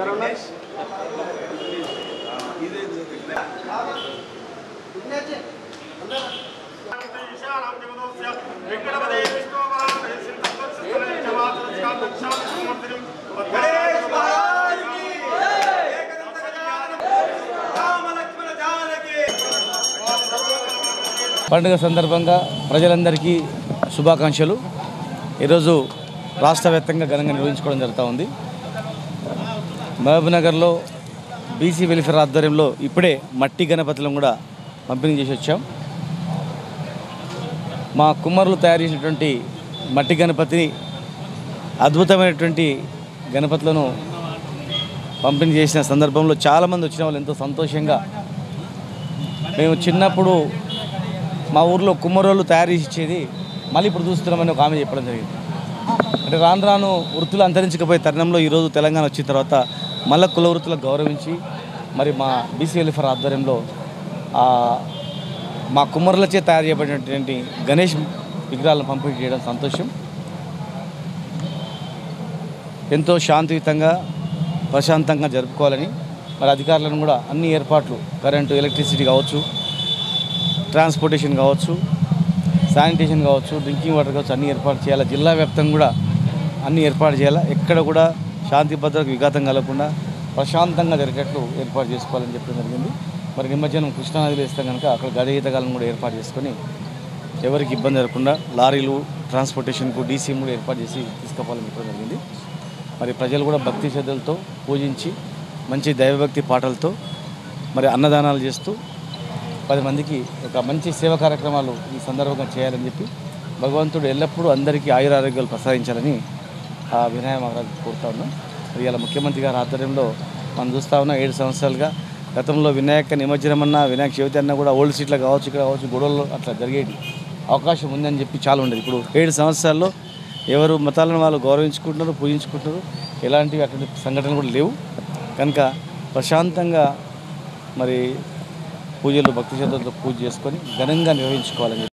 పండుగ సందర్భంగా ప్రజలందరికీ శుభాకాంక్షలు ఈరోజు రాష్ట్ర వ్యాప్తంగా ఘనంగా నిర్వహించుకోవడం జరుగుతూ ఉంది మహబూబ్నగర్లో బీసీ వెల్ఫేర్ ఆధ్వర్యంలో ఇప్పుడే మట్టి గణపతులను కూడా పంపిణీ చేసి వచ్చాం మా కుమ్మరులు తయారు చేసినటువంటి మట్టి గణపతిని అద్భుతమైనటువంటి గణపతులను పంపిణీ చేసిన సందర్భంలో చాలామంది వచ్చిన వాళ్ళు ఎంతో సంతోషంగా మేము చిన్నప్పుడు మా ఊర్లో కుమ్మరోళ్ళు తయారు చేసి ఇచ్చేది మళ్ళీ ఇప్పుడు చూస్తున్నామని ఒక ఆమె చెప్పడం జరిగింది అంటే రాను రాను వృత్తులు అంతరించకపోయే తరుణంలో ఈరోజు తెలంగాణ వచ్చిన తర్వాత మళ్ళా కుల వృత్తులకు గౌరవించి మరి మా బీసీ వెల్ఫేర్ ఆధ్వర్యంలో ఆ, మా కుమ్మరులచే తయారు చేయబడినటువంటి గణేష్ విగ్రహాలను పంపిణీ చేయడం సంతోషం ఎంతో శాంతియుతంగా ప్రశాంతంగా జరుపుకోవాలని మరి అధికారులను కూడా అన్ని ఏర్పాట్లు కరెంటు ఎలక్ట్రిసిటీ కావచ్చు ట్రాన్స్పోర్టేషన్ కావచ్చు శానిటేషన్ కావచ్చు డ్రింకింగ్ వాటర్ కావచ్చు అన్ని ఏర్పాటు చేయాలి జిల్లా వ్యాప్తంగా కూడా అన్ని ఏర్పాటు చేయాలి ఎక్కడ కూడా శాంతి భద్రతకు విఘాతం కలగకుండా ప్రశాంతంగా జరిగేట్లు ఏర్పాటు చేసుకోవాలని చెప్పడం జరిగింది మరి నిమజ్జనం కృష్ణానదిలో ఇస్తాం కనుక అక్కడ గజయితగాలను కూడా ఏర్పాటు చేసుకొని ఎవరికి ఇబ్బంది జరగకుండా లారీలు ట్రాన్స్పోర్టేషన్కు డీసీఎం కూడా ఏర్పాటు చేసి తీసుకుపోవాలని చెప్పడం జరిగింది మరి ప్రజలు కూడా భక్తి శ్రద్ధలతో పూజించి మంచి దైవభక్తి పాటలతో మరి అన్నదానాలు చేస్తూ పది మందికి ఒక మంచి సేవా కార్యక్రమాలు ఈ సందర్భంగా చేయాలని చెప్పి భగవంతుడు ఎల్లప్పుడూ అందరికీ ఆయురారోగ్యాలు ప్రసాదించాలని ఆ వినాయ మహారాజు కోరుతా ఉన్నాం మరి ఇలా ముఖ్యమంత్రి గారి ఆధ్వర్యంలో మనం చూస్తా ఉన్నాం ఏడు సంవత్సరాలుగా గతంలో వినాయక నిమజ్జనం అన్న వినాయక చవితి అన్న కూడా ఓల్డ్ సీట్లో కావచ్చు ఇక్కడ కావచ్చు గొడవల్లో అట్లా జరిగేది అవకాశం ఉందని చెప్పి చాలా ఉండేది ఇప్పుడు ఏడు సంవత్సరాల్లో ఎవరు మతాలను వాళ్ళు గౌరవించుకుంటున్నారు పూజించుకుంటున్నారు ఎలాంటివి అటువంటి సంఘటనలు కూడా లేవు కనుక ప్రశాంతంగా మరి పూజలు భక్తి శ్రద్ధలతో పూజ చేసుకొని ఘనంగా నిర్వహించుకోవాలని చెప్పి